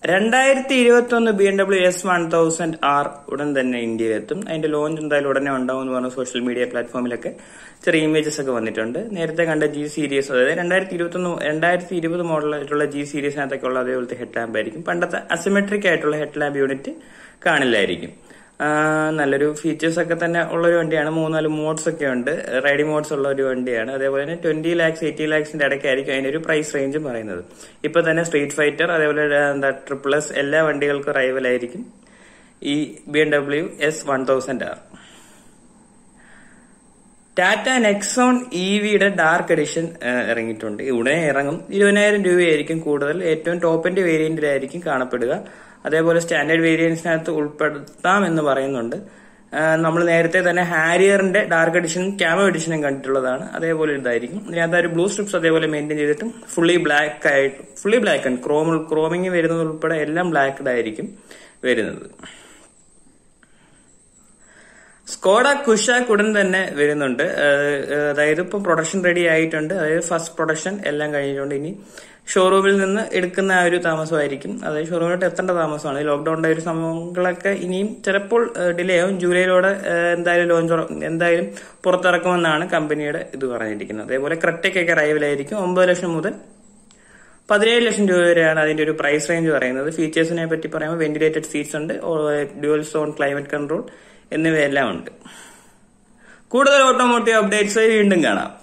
രണ്ടായിരത്തി ഇരുപത്തി ഒന്ന് B M W S one thousand R ഉടൻ തന്നെ ഇന്ത്യയിലെത്തും അതിന്റെ ലോഞ്ച് എന്തായാലും ഉടനെ ഉണ്ടാവും എന്ന് പറഞ്ഞ സോഷ്യൽ മീഡിയ പ്ലാറ്റ്ഫോമിലൊക്കെ ചെറിയ ഇമേജസ് ഒക്കെ വന്നിട്ടുണ്ട് നേരത്തെ കണ്ട ജി സീരീസ് അതായത് രണ്ടായിരത്തി ഇരുപത്തി ഒന്ന് രണ്ടായിരത്തി ഇരുപത് മോഡലായിട്ടുള്ള ജി സീരീസിനകത്തൊക്കെ ഉള്ള അതേപോലത്തെ ഹെഡ് ലാമ്പ് ആയിരിക്കും പണ്ടത്തെ അസിമെട്രിക് ആയിട്ടുള്ള ഹെഡ് ലാമ്പ് യൂണിറ്റ് കാണില്ലായിരിക്കും ആ, നല്ലൊരു ഫീച്ചേഴ്സ് ഒക്കെ തന്നെ ഉള്ള ഒരു വണ്ടിയാണ് മൂന്നാല് മോഡ്സ് ഒക്കെ ഉണ്ട് റൈഡിംഗ് മോഡ്സ് ഉള്ള ഒരു വണ്ടിയാണ് അതേപോലെ തന്നെ ട്വന്റി ലാക്സ് എയ്റ്റി ലാക്സിന്റെ ഇടയ്ക്കായിരിക്കും അതിന്റെ ഒരു പ്രൈസ് റേഞ്ചും പറയുന്നത് ഇപ്പൊ തന്നെ സ്ട്രീറ്റ് ഫൈറ്റർ അതേപോലെ എന്താ ട്രിപ്പിൾ എസ് എല്ലാ വണ്ടികൾക്കും റൈവലായിരിക്കും ഈ B M W S one thousand R Tata Nexon E വിയുടെ ഡാർക്ക് എഡിഷൻ ഇറങ്ങിയിട്ടുണ്ട് ഉടനെ ഇറങ്ങും ഇരുപതിനായിരം രൂപയായിരിക്കും കൂടുതൽ ഏറ്റവും ടോപ്പിന്റെ വേരിയന്റിലായിരിക്കും കാണപ്പെടുക അതേപോലെ സ്റ്റാൻഡേർഡ് വേരിയൻസിനകത്ത് ഉൾപ്പെടുത്താം എന്ന് പറയുന്നുണ്ട് നമ്മൾ നേരത്തെ തന്നെ ഹാരിയറിന്റെ ഡാർക്ക് എഡിഷനും ക്യാമോ എഡിഷനും കണ്ടിട്ടുള്ളതാണ് അതേപോലെ ഇതായിരിക്കും ഇതിനകത്ത് ഒരു ബ്ലൂ സ്ട്രിപ്സ് അതേപോലെ മെയിൻറ്റെയിൻ ചെയ്തിട്ടും ഫുള്ളി ബ്ലാക്ക് ആയിട്ട് ഫുള്ളി ബ്ലാക്ക് ആണ് ക്രോം ക്രോമിങ് വരുന്നത് ഉൾപ്പെടെ എല്ലാം ബ്ലാക്ക്ഡ് ആയിരിക്കും വരുന്നത് സ്കോഡ കുഷാക്ക് ഉടൻ തന്നെ വരുന്നുണ്ട് ഏഹ് ഏഹ് അതായത് ഇപ്പൊ പ്രൊഡക്ഷൻ റെഡി ആയിട്ടുണ്ട് അതായത് ഫസ്റ്റ് പ്രൊഡക്ഷൻ എല്ലാം കഴിഞ്ഞിട്ടുണ്ട് ഇനി ഷോറൂമിൽ നിന്ന് എടുക്കുന്ന ആ ഒരു താമസമായിരിക്കും അതായത് ഷോറൂമിലോട്ട് എത്തേണ്ട താമസമാണ് ലോക്ക്ഡൌണിന്റെ ഒരു സംഭവങ്ങളൊക്കെ ഇനിയും ചിലപ്പോൾ ഡിലേ ആവും ജൂലൈയിലൂടെ ഏഹ് എന്തായാലും ലോഞ്ച് എന്തായാലും പുറത്തിറക്കുമെന്നാണ് കമ്പനിയുടെ ഇത് പറഞ്ഞിരിക്കുന്നത് അതേപോലെ ക്രെറ്റയ്ക്കൊക്കെ റൈവലായിരിക്കും ഒമ്പത് ലക്ഷം മുതൽ പതിനേഴ് ലക്ഷം രൂപ വരെയാണ് അതിന്റെ ഒരു പ്രൈസ് റേഞ്ച് പറയുന്നത് ഫീച്ചേഴ്സിനെ പറ്റി പറയുമ്പോൾ വെന്റിലേറ്റഡ് സീറ്റ്സ് ഉണ്ട് ഡ്യുവൽ സോൺ ക്ലൈമറ്റ് കൺട്രോൾ എന്നിവയെല്ലാം ഉണ്ട് കൂടുതൽ ഓട്ടോമോട്ടീവ് അപ്ഡേറ്റ്സ് വീണ്ടും കാണാം